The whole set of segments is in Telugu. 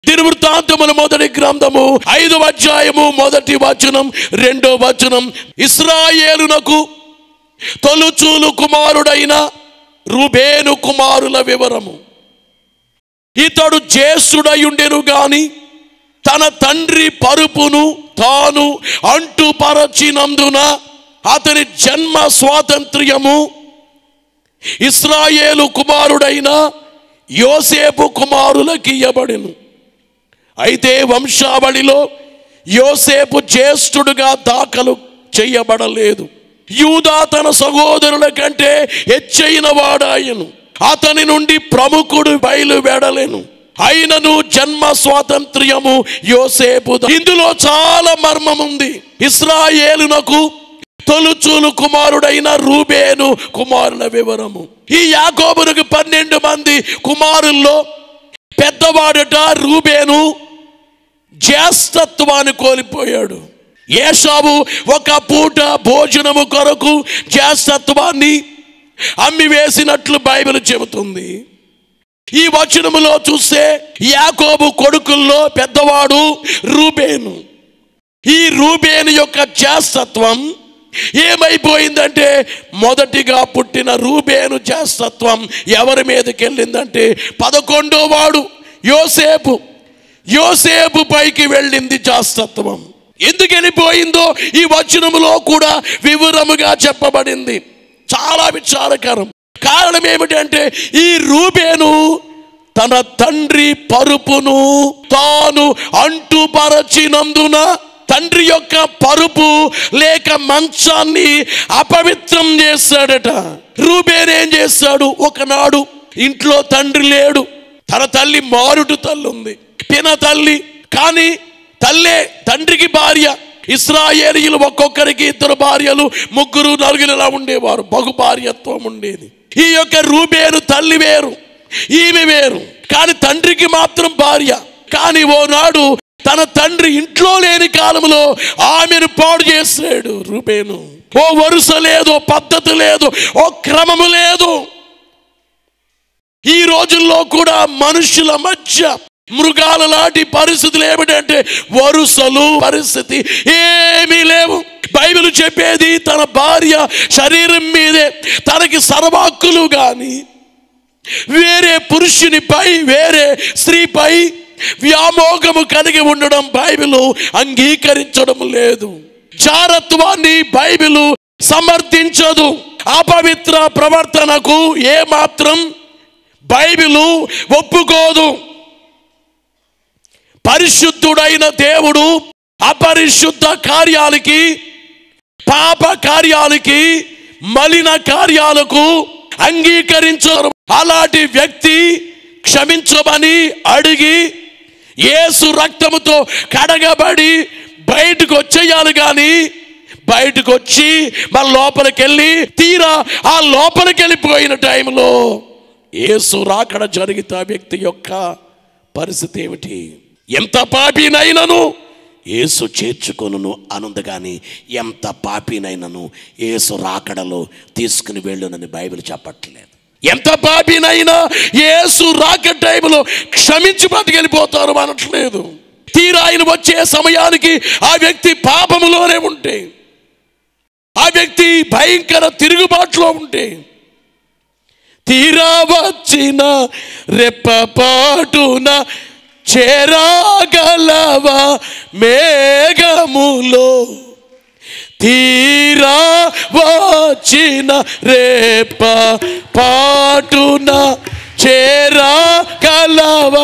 దినవృత్తాంతముల మొదటి గ్రంథము ఐదు అధ్యాయము మొదటి వచనం రెండో వచనం ఇస్రాయేలునకు తొలుచూలు కుమారుడైన రుబేను కుమారుల వివరము ఇతడు జ్యేష్ఠుడయుండెను గాని తన తండ్రి పరుపును తాను అంటుపరచినందున అతని జన్మ స్వాతంత్ర్యము ఇస్రాయేలు కుమారుడైన యోసేపు కుమారులకి ఇయ్యబడెను అయితే వంశావళిలో యోసేపు జ్యేష్ఠుడుగా దాఖలు చేయబడలేదు యూదా తన సహోదరుల కంటే హెచ్చైన వాడాయను అతని నుండి ప్రముఖుడు బయలువెడలేను అయినను జన్మ స్వాతంత్ర్యము యోసేపు ఇందులో చాలా మర్మం ఉంది ఇస్రాయేలునకు తొలుచూలు కుమారుడైన రూబేను కుమారుల వివరము ఈ యాకోబునకు పన్నెండు మంది కుమారుల్లో పెద్దవాడట రూబేను జ్యేష్ఠత్వాన్ని కోల్పోయాడు ఏషావు ఒక పూట భోజనము కొరకు జ్యేష్ఠత్వాన్ని అమ్మి వేసినట్లు బైబిల్ చెబుతుంది ఈ వచనములో చూస్తే యాకోబు కొడుకుల్లో పెద్దవాడు రూబేను ఈ రూబేను యొక్క జ్యేష్ఠత్వం ఏమైపోయిందంటే మొదటిగా పుట్టిన రూబేను జ్యేష్ఠత్వం ఎవరి మీదకి వెళ్ళిందంటే పదకొండో వాడు యోసేపు యోసేపు పైకి వెళ్ళింది జ్యేష్ఠత్వం ఎందుకు వెళ్ళిపోయిందో ఈ వచనములో కూడా వివరముగా చెప్పబడింది చాలా విచారకరం కారణం ఏమిటంటే ఈ రూబేను తన తండ్రి పరుపును తాను అంటుపరచినందున తండ్రి యొక్క పరుపు లేక మంచాన్ని అపవిత్రం చేశాడట రూబేన్ ఏం చేశాడు ఒకనాడు ఇంట్లో తండ్రి లేడు తన తల్లి మారుడు తల్లి ఉంది పిన తల్లి కానీ తల్లే తండ్రికి భార్య ఇస్రాయేలీయులు ఒక్కొక్కరికి ఇద్దరు భార్యలు ముగ్గురు నలుగురు ఇలా ఉండేవారు బహు భార్యత్వం ఉండేది ఈ యొక్క రూబేను తల్లి వేరు ఈమె వేరు కానీ తండ్రికి మాత్రం భార్య కానీ ఓనాడు తన తండ్రి ఇంట్లో లేని కాలంలో ఆమెను పాడు చేశాడు రూబేను ఓ వరుస లేదు ఓ పద్ధతి లేదు ఓ క్రమము లేదు ఈ రోజుల్లో కూడా మనుషుల మధ్య మృగాల లాంటి పరిస్థితులు ఏమిటంటే వరుసలు పరిస్థితి ఏమీ లేవు బైబిల్ చెప్పేది తన భార్య శరీరం మీదే తనకి సర్వాక్కులు కానీ వేరే పురుషునిపై వేరే స్త్రీపై వ్యామోగము కలిగి ఉండడం బైబిల్ అంగీకరించడం లేదు జారత్వాన్ని బైబిల్ సమర్థించదు అపవిత్ర ప్రవర్తనకు ఏమాత్రం బైబిలు ఒప్పుకోదు పరిశుద్ధుడైన దేవుడు అపరిశుద్ధ కార్యాలకి పాప కార్యాలకి మలిన కార్యాలకు అంగీకరించరు అలాంటి వ్యక్తి క్షమించమని అడిగి యేసు రక్తముతో కడగబడి బయటకు వచ్చేయాలి కానీ బయటకు వచ్చి మన లోపలికి వెళ్ళి తీరా ఆ లోపలికి వెళ్ళిపోయిన టైంలో యేసు రాకడ జరిగితే ఆ వ్యక్తి యొక్క పరిస్థితి ఏమిటి ఎంత పాపినైనను యేసు చేర్చుకొనును అనుంది కానీ ఎంత పాపినైనను యేసు రాకడలో తీసుకుని వెళ్ళునని బైబిల్ చెప్పట్లేదు ఎంత పాపినైనా యేసు రాక టైంలో క్షమించి బతికెళ్ళిపోతారు అనట్లేదు తీరా ఆయన వచ్చే సమయానికి ఆ వ్యక్తి పాపములోనే ఉంటే ఆ వ్యక్తి భయంకర తిరుగుబాటులో ఉంటే తీరా వచ్చిన రెప్పపాటున చేరాగలవా మేఘములో తీరా వచ్చిన రేప పాటున చేరాగలవా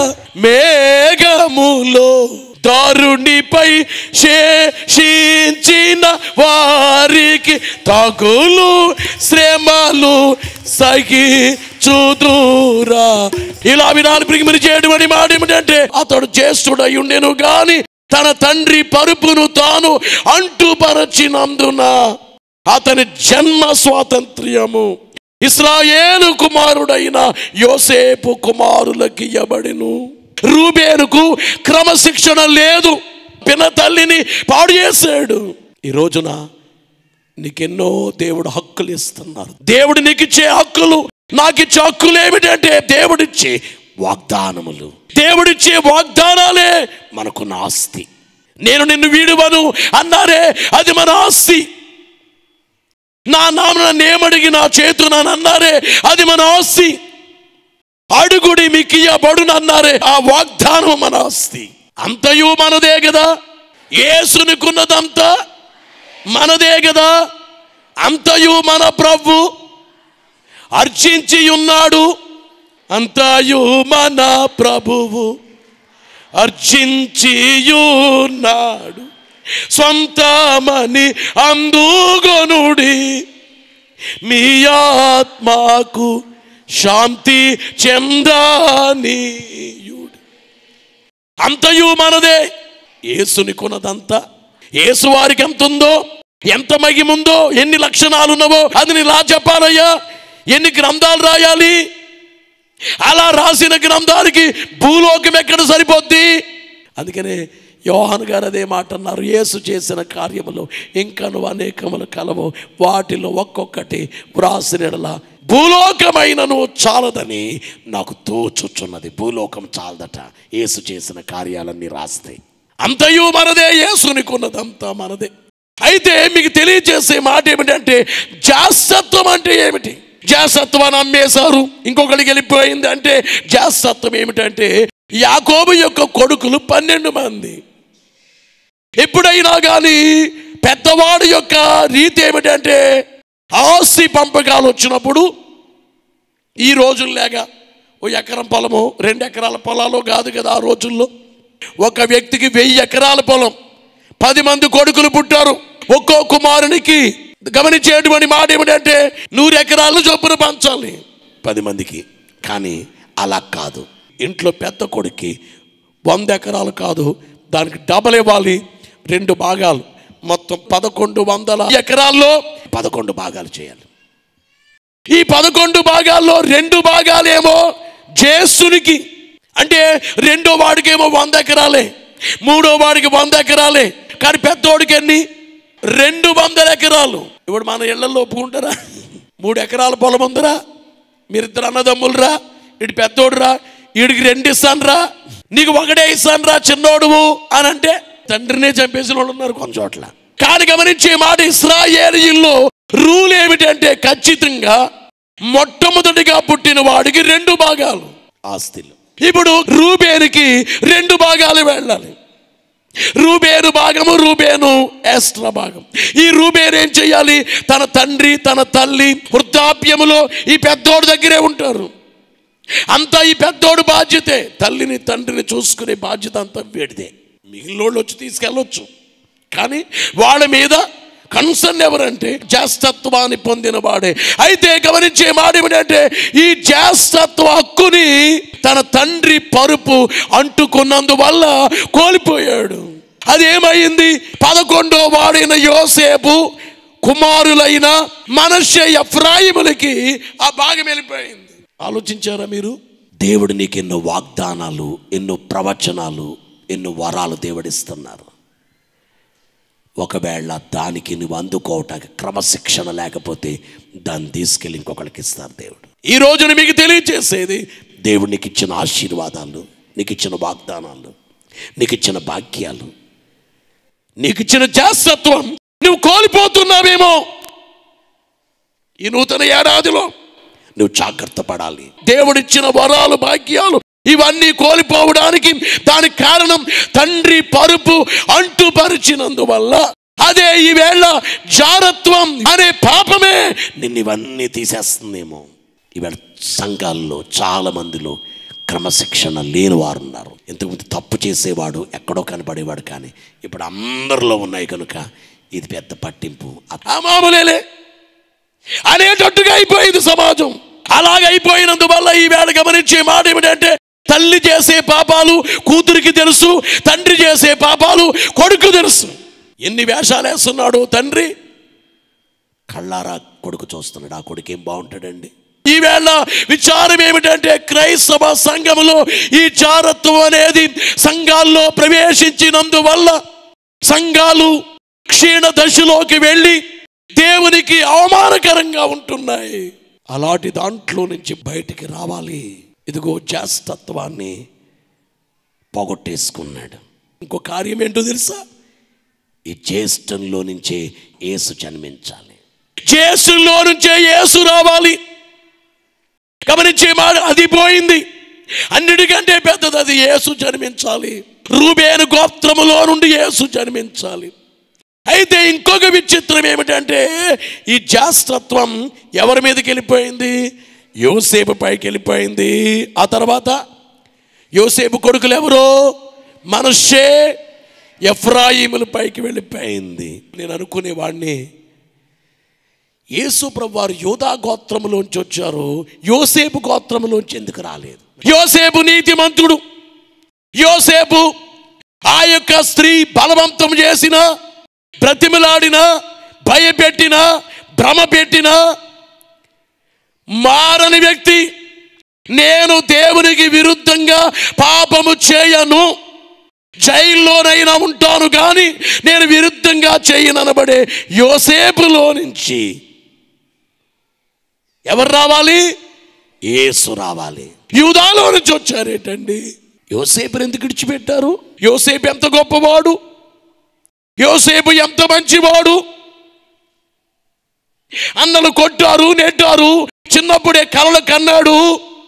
మేఘములో దారుణిపై శేషించిన వారికి తగులు శ్రమలు సగి చూదురా ఇలా వినాలి మీరు చేయడం అని మాట ఏమిటంటే అతడు జ్యేష్ఠుడై ఉండెను గాని తన తండ్రి పరుపును తాను అంటుపరచినందున అతని జన్మ స్వాతంత్ర్యము ఇస్రాయేలు కుమారుడైన యోసేపు కుమారులకి ఇయ్యబడిను రూబేనుకు క్రమశిక్షణ లేదు పిన తల్లిని పాడు చేశాడు ఈ రోజున నీకెన్నో దేవుడు హక్కులు ఇస్తున్నారు దేవుడు నీకు ఇచ్చే హక్కులు నాకు ఇచ్చే హక్కులు ఏమిటంటే దేవుడిచ్చే వాగ్దానములు దేవుడిచ్చే వాగ్దానాలే మనకున్న ఆస్తి నేను నిన్ను వీడువను అన్నారే అది మన ఆస్తి నా నామన నేమడిగి నా చేతునని అన్నారే అది మన ఆస్తి అడుగుడి మికియబడునన్నారే ఆ వాగ్దానం మన ఆస్తి అంతయు మనదే కదా ఏసునికున్నదంతా మనదే కదా అంతయు మన ప్రభు అర్చించి ఉన్నాడు అంతయు మన ప్రభువు అర్చించియున్నాడు స్వంతమని అందుగొనుడి మీ ఆత్మకు శాంతి చెందానీయుడు అంతయు మనదే యేసుని కొనదంతా యేసు వారికి ఎంత ఉందో ఎంత మగిముందో ఎన్ని లక్షణాలు ఉన్నవో అది నేను ఇలా చెప్పాలయ్యా ఎన్ని గ్రంథాలు రాయాలి అలా రాసిన గ్రంథానికి భూలోకం ఎక్కడ సరిపోద్ది అందుకనే యోహాన్ గారు అదే మాట అన్నారు యేసు చేసిన కార్యములు ఇంకను అనేకములు కలవు వాటిలో ఒక్కొక్కటి వ్రాసినలా భూలోకమైనను చాలదని నాకు తోచుచున్నది భూలోకం చాలదట యేసు చేసిన కార్యాలన్నీ రాస్తాయి అంతయు మనదే యేసునికున్నదంతా మనదే అయితే మీకు తెలియజేసే మాట ఏమిటంటే జాస్తత్వం అంటే ఏమిటి జాసత్వాన్ని అమ్మేశారు ఇంకొకరికి వెళ్ళిపోయింది అంటే జాసత్వం ఏమిటంటే యాకోబు యొక్క కొడుకులు పన్నెండు మంది ఎప్పుడైనా కానీ పెద్దవాడు యొక్క రీతి ఏమిటంటే ఆస్తి పంపకాలు వచ్చినప్పుడు ఈ రోజుల్లాగా ఓ ఎకరం పొలము రెండు ఎకరాల పొలాలు కాదు కదా ఆ రోజుల్లో ఒక వ్యక్తికి వెయ్యి ఎకరాల పొలం పది మంది కొడుకులు పుట్టారు ఒక్కో కుమారునికి గమనించేటువంటి మాట ఏమిటంటే నూరు ఎకరాలను చొప్పున పంచాలి పది మందికి కానీ అలా కాదు ఇంట్లో పెద్ద కొడుక్కి వంద ఎకరాలు కాదు దానికి డబల్ ఇవ్వాలి రెండు భాగాలు మొత్తం పదకొండు వందల ఎకరాల్లో పదకొండు భాగాలు చేయాలి ఈ పదకొండు భాగాల్లో రెండు భాగాలేమో జేసునికి అంటే రెండో వాడికేమో వంద ఎకరాలే మూడో వాడికి వంద ఎకరాలే కానీ పెద్దోడికి ఎన్ని రెండు వందల ఎకరాలు ఇప్పుడు మన ఇళ్లలో ఒప్పుకుంటారా మూడు ఎకరాల పొలం ఉందిరా మీరిద్దరు అన్నదమ్ములరా ఇటు పెద్దోడురా వీడికి రెండు ఇస్తానురా నీకు ఒకటే ఇస్తానురా చిన్నోడువు అని అంటే తండ్రినే చంపేసిన వాళ్ళు ఉన్నారు కొన్ని చోట్ల కానీ గమనించే మాట ఇస్రాయేలీల్లో రూల్ ఏమిటంటే ఖచ్చితంగా మొట్టమొదటిగా పుట్టిన వాడికి రెండు భాగాలు ఆస్తులు ఇప్పుడు రూబేనికి రెండు భాగాలు వెళ్ళాలి రూబేను భాగము రూబేను ఎస్ట్రా భాగం ఈ రూబేను ఏం చేయాలి తన తండ్రి తన తల్లి వృద్ధాప్యములో ఈ పెద్దోడు దగ్గరే ఉంటారు అంతా ఈ పెద్దోడు బాధ్యతే తల్లిని తండ్రిని చూసుకునే బాధ్యత అంతా వీడిదే మిగిలినోళ్ళు వచ్చి తీసుకెళ్ళొచ్చు కానీ వాళ్ళ మీద కన్సర్న్ ఎవరంటే జాస్తత్వాన్ని పొందిన వాడే అయితే గమనించే మాట ఏమిటంటే ఈ జాస్తత్వ హక్కుని తన తండ్రి పరుపు అంటుకున్నందువల్ల కోల్పోయాడు అదేమైంది పదకొండో వాడైన యోసేపు కుమారులైన మనషే ఎఫ్రాయిములకి ఆ భాగం వెళ్ళిపోయింది ఆలోచించారా మీరు దేవుడు నీకు ఎన్నో వాగ్దానాలు ఎన్నో ప్రవచనాలు ఎన్నో వరాలు దేవుడిస్తున్నారు ఒకవేళ దానికి నువ్వు అందుకోవటానికి క్రమశిక్షణ లేకపోతే దాన్ని తీసుకెళ్ళి ఇంకొకరికి ఇస్తారు దేవుడు ఈ రోజున మీకు తెలియచేసేది దేవుడు నీకు ఇచ్చిన ఆశీర్వాదాలు నీకు ఇచ్చిన వాగ్దానాలు నీకు ఇచ్చిన భాగ్యాలు నీకు ఇచ్చిన జాస్తత్వం నువ్వు కోల్పోతున్నావేమో ఈ నూతన ఏడాదిలో నువ్వు జాగ్రత్త పడాలి దేవుడిచ్చిన వరాలు భాగ్యాలు ఇవన్నీ కోల్పోవడానికి దానికి కారణం తండ్రి పరుపు అంటుపరిచినందువల్ల అదే ఈవేళ జారత్వం అనే పాపమే నిన్ను ఇవన్నీ తీసేస్తుందేమో ఈవేళ సంఘాల్లో చాలా మందిలో క్రమశిక్షణ లేని వారు ఉన్నారు ఇంతకుముందు తప్పు చేసేవాడు ఎక్కడో కనపడేవాడు కానీ ఇప్పుడు అందరిలో ఉన్నాయి కనుక ఇది పెద్ద పట్టింపు ఆ మామూలేలే అనేటట్టుగా అయిపోయింది సమాజం అలాగ అయిపోయినందువల్ల ఈ వేళ గమనించే మాట ఏమిటంటే తల్లి చేసే పాపాలు కూతురికి తెలుసు తండ్రి చేసే పాపాలు కొడుకు తెలుసు ఎన్ని వేషాలు వేస్తున్నాడు తండ్రి కళ్ళారా కొడుకు చూస్తున్నాడు ఆ కొడుకు ఏం బాగుంటాడండి ఈవేళ విచారం ఏమిటంటే క్రైస్తవ సంఘములో ఈ చారత్వం అనేది సంఘాల్లో ప్రవేశించినందువల్ల సంఘాలు క్షీణ దశలోకి వెళ్ళి దేవునికి అవమానకరంగా ఉంటున్నాయి అలాంటి దాంట్లో నుంచి బయటికి రావాలి ఇదిగో జాస్తత్వాన్ని పోగొట్టేసుకున్నాడు ఇంకో కార్యం ఏంటో తెలుసా ఈ జ్యేష్ఠంలో నుంచే యేసు జన్మించాలి జ్యేష్ఠంలో నుంచే యేసు రావాలి గమనించే మాట అది పోయింది అన్నిటికంటే పెద్దది అది యేసు జన్మించాలి రూబేను గోత్రములో నుండి యేసు జన్మించాలి అయితే ఇంకొక విచిత్రం ఏమిటంటే ఈ జాస్తత్వం ఎవరి మీదకి వెళ్ళిపోయింది యోసేపు పైకి వెళ్ళిపోయింది ఆ తర్వాత యోసేపు కొడుకులు ఎవరు మనషే ఎఫ్రాయిముల పైకి వెళ్ళిపోయింది నేను అనుకునేవాడిని యేసు ప్రభు వారు యోధా గోత్రములోంచి వచ్చారు యోసేపు గోత్రములోంచి ఎందుకు రాలేదు యోసేపు నీతిమంతుడు యోసేపు ఆ యొక్క స్త్రీ బలవంతం చేసిన బ్రతిమలాడిన భయపెట్టిన భ్రమ పెట్టిన మారని వ్యక్తి నేను దేవునికి విరుద్ధంగా పాపము చేయను జైల్లోనైనా ఉంటాను కానీ నేను విరుద్ధంగా చేయననబడే యోసేపులో నుంచి ఎవరు రావాలి ఏసు రావాలి యూదాలో నుంచి వచ్చారేటండి యోసేపుని ఎందుకు విడిచిపెట్టారు యోసేపు ఎంత గొప్పవాడు యోసేపు ఎంత మంచివాడు అన్నలు కొట్టారు నెట్టారు చిన్నప్పుడే కలలు కన్నాడు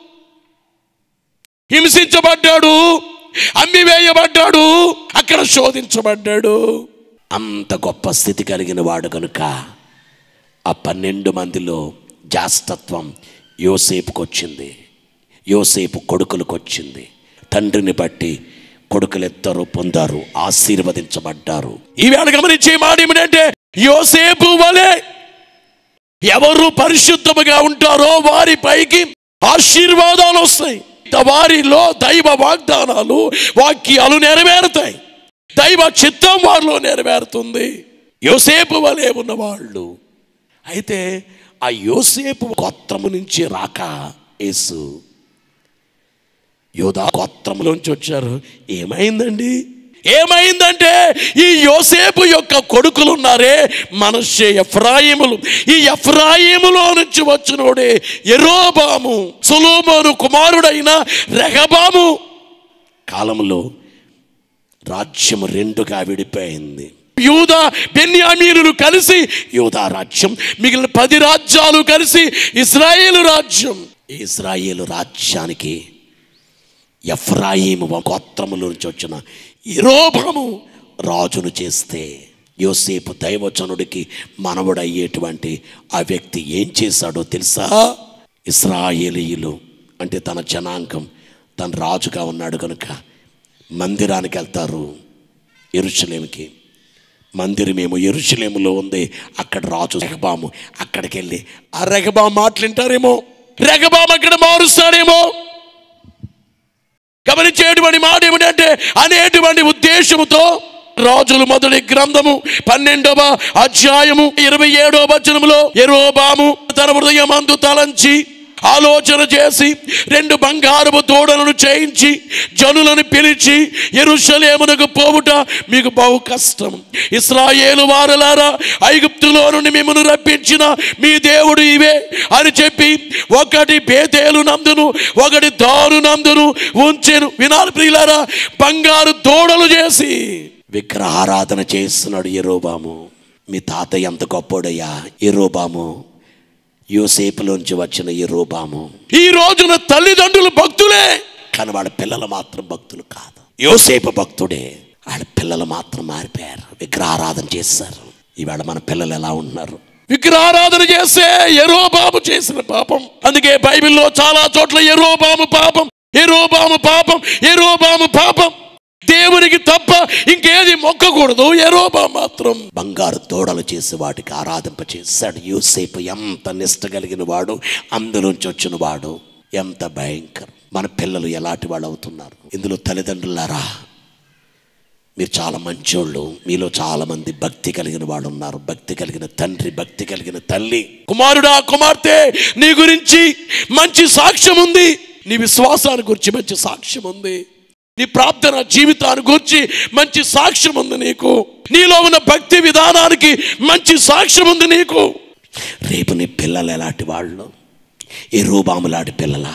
హింసించబడ్డాడు అమ్మివేయబడ్డాడు అక్కడ శోధించబడ్డాడు అంత గొప్ప స్థితి కలిగిన వాడు కనుక ఆ పన్నెండు మందిలో జాస్తత్వం యోసేపుకు వచ్చింది యోసేపు కొడుకులకు వచ్చింది తండ్రిని బట్టి కొడుకులెత్తరు పొందారు ఆశీర్వదించబడ్డారు ఈవేళ గమనించే మాట ఏమిటంటే యోసేపు వలె ఎవరు పరిశుద్ధముగా ఉంటారో వారి పైకి ఆశీర్వాదాలు వస్తాయి వారిలో దైవ వాగ్దానాలు వాక్యాలు నెరవేరుతాయి దైవ చిత్తం వారిలో నెరవేరుతుంది యోసేపు వలె ఉన్నవాళ్ళు అయితే ఆ యోసేపు గోత్రము నుంచి రాక యేసు యోధా గోత్రంలోంచి వచ్చారు ఏమైందండి ఏమైందంటే ఈ యోసేపు యొక్క కొడుకులు ఉన్నారే మనషే ఎఫ్రాయిములు ఈ ఎఫ్రాయిములో నుంచి వచ్చినోడే ఎరోబాము సులోమోను కుమారుడైన రెహబాము కాలంలో రాజ్యం రెండుగా విడిపోయింది యూదా బెన్యామీనులు కలిసి యూదా రాజ్యం మిగిలిన పది రాజ్యాలు కలిసి ఇస్రాయేలు రాజ్యం ఈ ఇస్రాయేలు రాజ్యానికి ఎఫ్రాయిము గోత్రముల నుంచి వచ్చిన ఇరోభము రాజును చేస్తే యోసేపు దైవచనుడికి మనవడయ్యేటువంటి ఆ వ్యక్తి ఏం చేశాడో తెలుసా ఇస్రాయేలీయులు అంటే తన జనాంగం తన రాజుగా ఉన్నాడు కనుక మందిరానికి వెళ్తారు ఎరుషలేమికి మందిరమేమో ఎరుషలేములో ఉంది అక్కడ రాజు రెగబాము అక్కడికి వెళ్ళి ఆ రెగబాము మాటలింటారేమో రెగబాము అక్కడ మారుస్తాడేమో గమనించేటువంటి మాట ఏమిటంటే అనేటువంటి ఉద్దేశముతో రాజులు మొదటి గ్రంథము పన్నెండవ అధ్యాయము ఇరవై ఏడవ వచనములో ఎరోబాము తన హృదయం అందు తలంచి ఆలోచన చేసి రెండు బంగారపు తోడలను చేయించి జనులను పిలిచి ఎరుషలేమునకు పోవుట మీకు బహు కష్టం ఇస్రాయేలు వారలారా ఐగుప్తులో నుండి మిమ్మల్ని రప్పించిన మీ దేవుడు ఇవే అని చెప్పి ఒకటి బేతేలు నందును ఒకటి దారు నందును ఉంచెను వినాలి ప్రియులారా బంగారు తోడలు చేసి విగ్రహారాధన చేస్తున్నాడు ఎరోబాము మీ తాత ఎంత గొప్పోడయ్యా ఎరోబాము యోసేపులోంచి వచ్చిన ఈ రూపాము ఈ రోజున తల్లిదండ్రులు భక్తులే కానీ వాళ్ళ పిల్లలు మాత్రం భక్తులు కాదు యోసేపు భక్తుడే వాళ్ళ పిల్లలు మాత్రం మారిపోయారు విగ్రహారాధన చేస్తారు ఇవాళ మన పిల్లలు ఎలా ఉన్నారు విగ్రహారాధన చేస్తే ఎరోబాము చేసిన పాపం అందుకే బైబిల్లో చాలా చోట్ల ఎరోబాము పాపం ఎరోబాము పాపం ఎరోబాము పాపం దేవునికి తప్ప ఇంకేది మొక్కకూడదు ఎరోబా మాత్రం బంగారు తోడలు చేసి వాటికి ఆరాధింప చేశాడు యూసేపు ఎంత నిష్ట కలిగిన వాడు అందులోంచి వచ్చిన వాడు ఎంత భయంకరం మన పిల్లలు ఎలాంటి వాళ్ళు అవుతున్నారు ఇందులో తల్లిదండ్రులారా మీరు చాలా మంచోళ్ళు మీలో చాలా మంది భక్తి కలిగిన వాడు ఉన్నారు భక్తి కలిగిన తండ్రి భక్తి కలిగిన తల్లి కుమారుడా కుమార్తె నీ గురించి మంచి సాక్ష్యం ఉంది నీ విశ్వాసాన్ని గురించి మంచి సాక్ష్యం ఉంది నీ ప్రార్థన జీవితాన్ని గురించి మంచి సాక్ష్యం ఉంది నీకు నీలో ఉన్న భక్తి విధానానికి మంచి సాక్ష్యం ఉంది నీకు రేపు నీ పిల్లలు ఎలాంటి వాళ్ళు ఏ రూబాము లాంటి పిల్లల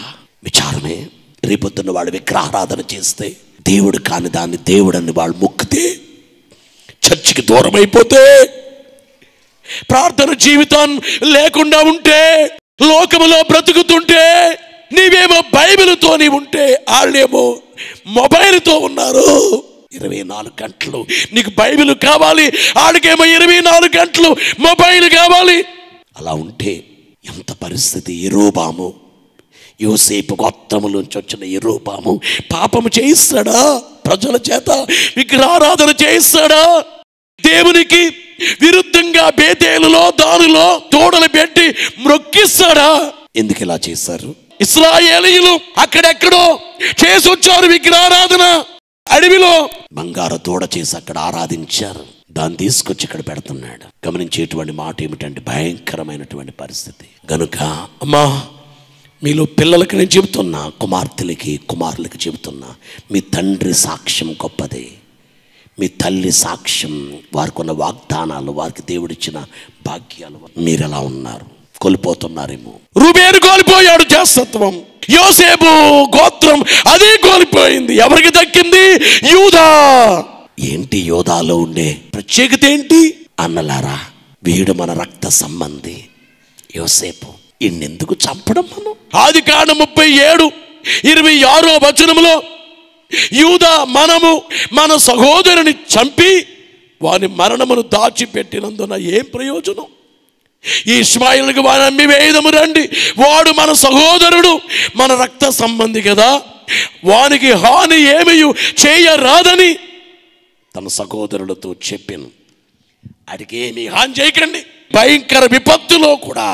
విచారమే రేపొద్దున్న వాళ్ళు విగ్రహారాధన చేస్తే దేవుడు కాని దాన్ని దేవుడని వాళ్ళు మొక్కితే చర్చికి దూరం అయిపోతే ప్రార్థన జీవితం లేకుండా ఉంటే లోకములో బ్రతుకుతుంటే నీవేమో బైబిల్తోని ఉంటే వాళ్ళేమో మొబైల్తో ఉన్నారు ఇరవై నాలుగు గంటలు నీకు బైబిల్ కావాలి ఆడికేమో ఇరవై నాలుగు గంటలు మొబైల్ కావాలి అలా ఉంటే ఎంత పరిస్థితి ఎరోబాము యోసేపు గోత్రములోంచి వచ్చిన ఎరోబాము పాపము చేయిస్తాడా ప్రజల చేత విగ్రహారాధన చేయిస్తాడా దేవునికి విరుద్ధంగా బేతేలులో దానిలో తోడలు పెట్టి మ్రొక్కిస్తాడా ఎందుకు ఇలా చేశారు ఇస్రాయేలీయులు అక్కడెక్కడో చేసి వచ్చారు విగ్రహారాధన అడవిలో బంగారు తోడ చేసి అక్కడ ఆరాధించారు దాన్ని తీసుకొచ్చి ఇక్కడ పెడుతున్నాడు గమనించేటువంటి మాట ఏమిటంటే భయంకరమైనటువంటి పరిస్థితి గనుక అమ్మా మీలో పిల్లలకి నేను చెబుతున్నా కుమార్తెలకి కుమారులకి చెబుతున్నా మీ తండ్రి సాక్ష్యం గొప్పదే మీ తల్లి సాక్ష్యం వారికి ఉన్న వాగ్దానాలు వారికి దేవుడిచ్చిన భాగ్యాలు మీరు ఎలా ఉన్నారు కోల్పోతున్నారేమో రుబేరు కోల్పోయాడు జాస్తత్వం యోసేపు గోత్రం అదే కోల్పోయింది ఎవరికి దక్కింది యూదా ఏంటి యోధాలో ఉండే ప్రత్యేకత ఏంటి అన్నలారా వీడు మన రక్త సంబంధి యోసేపు ఇన్నెందుకు చంపడం మనం ఆది కాండ ముప్పై ఏడు ఇరవై ఆరో వచనములో యూదా మనము మన సహోదరుని చంపి వాని మరణమును దాచిపెట్టినందున ఏం ప్రయోజనం ఈ ఇస్మాయిల్కి వాని అమ్మి వేయదము రండి వాడు మన సహోదరుడు మన రక్త సంబంధి కదా వానికి హాని ఏమీ చేయరాదని తన సహోదరులతో చెప్పాను అడిగి ఏమీ హాని చేయకండి భయంకర విపత్తులో కూడా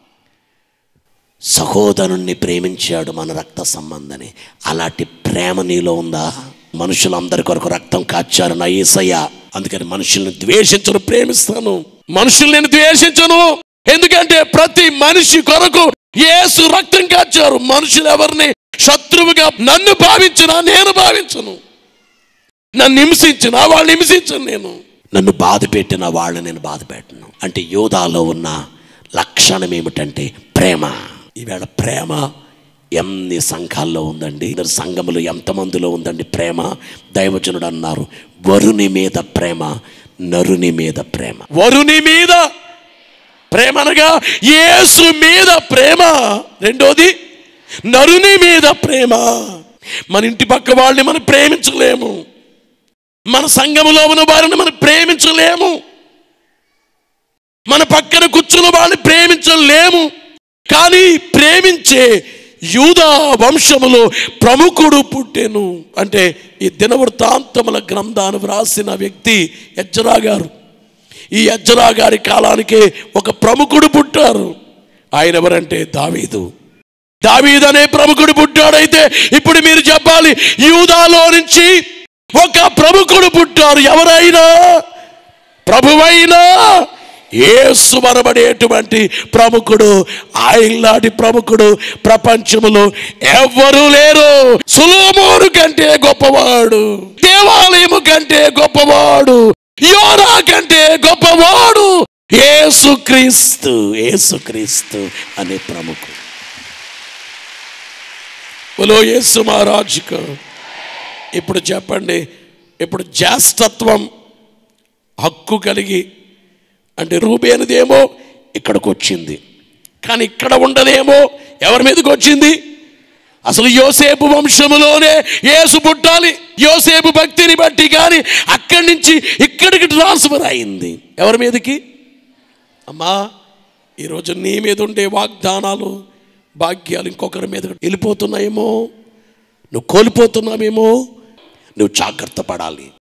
సహోదరుణ్ణి ప్రేమించాడు మన రక్త సంబంధని అలాంటి ప్రేమ నీలో ఉందా మనుషులందరి కొరకు రక్తం కాచారు నా ఏసయ్య అందుకని మనుషుల్ని ద్వేషించను ప్రేమిస్తాను మనుషుల్ని నేను ద్వేషించను ఎందుకంటే ప్రతి మనిషి కొరకు యేసు రక్తం కాచారు మనుషులు ఎవరిని శత్రువుగా నన్ను భావించినా నేను భావించను నన్ను హింసించిన వాళ్ళు హింసించను నేను నన్ను బాధ పెట్టిన వాళ్ళు నేను బాధ పెట్టను అంటే యోధాలో ఉన్న లక్షణం ఏమిటంటే ప్రేమ ఈవేళ ప్రేమ ఎన్ని సంఘాల్లో ఉందండి ఇద్దరు సంఘములు ఎంతమందిలో ఉందండి ప్రేమ దైవజనుడు అన్నారు వరుని మీద ప్రేమ నరుని మీద ప్రేమ వరుని మీద ప్రేమ అనగా యేసు మీద ప్రేమ రెండోది నరుని మీద ప్రేమ మన ఇంటి పక్క వాళ్ళని మనం ప్రేమించలేము మన సంఘములో ఉన్న వారిని మనం ప్రేమించలేము మన పక్కన కూర్చున్న వాళ్ళని ప్రేమించలేము కానీ ప్రేమించే యూదా వంశములో ప్రముఖుడు పుట్టెను అంటే ఈ దినవృత్తాంతముల గ్రంథాన్ని వ్రాసిన వ్యక్తి ఎజ్రా గారు ఈ ఎజ్రా గారి కాలానికే ఒక ప్రముఖుడు పుట్టారు ఆయన ఎవరంటే దావీదు దావీదు అనే ప్రముఖుడు పుట్టాడైతే ఇప్పుడు మీరు చెప్పాలి యూదాలో నుంచి ఒక ప్రముఖుడు పుట్టారు ఎవరైనా ప్రభువైనా యేసు అనబడేటువంటి ప్రముఖుడు ఆయనలాంటి ప్రముఖుడు ప్రపంచంలో ఎవ్వరూ లేరు సులోమోను కంటే గొప్పవాడు దేవాలయము కంటే గొప్పవాడు యోనా కంటే గొప్పవాడు యేసుక్రీస్తు యేసుక్రీస్తు అనే ప్రముఖుడు బలో యేసు మహారాజుకు ఇప్పుడు చెప్పండి ఇప్పుడు జ్యేష్ఠత్వం హక్కు కలిగి అంటే రూబేనుదేమో ఇక్కడికి వచ్చింది కానీ ఇక్కడ ఉండదేమో ఎవరి మీదకి వచ్చింది అసలు యోసేపు వంశములోనే యేసు పుట్టాలి యోసేపు భక్తిని బట్టి కానీ అక్కడి నుంచి ఇక్కడికి ట్రాన్స్ఫర్ అయింది ఎవరి మీదకి అమ్మా ఈరోజు నీ మీద ఉండే వాగ్దానాలు భాగ్యాలు ఇంకొకరి మీద వెళ్ళిపోతున్నాయేమో నువ్వు కోల్పోతున్నావేమో నువ్వు జాగ్రత్త పడాలి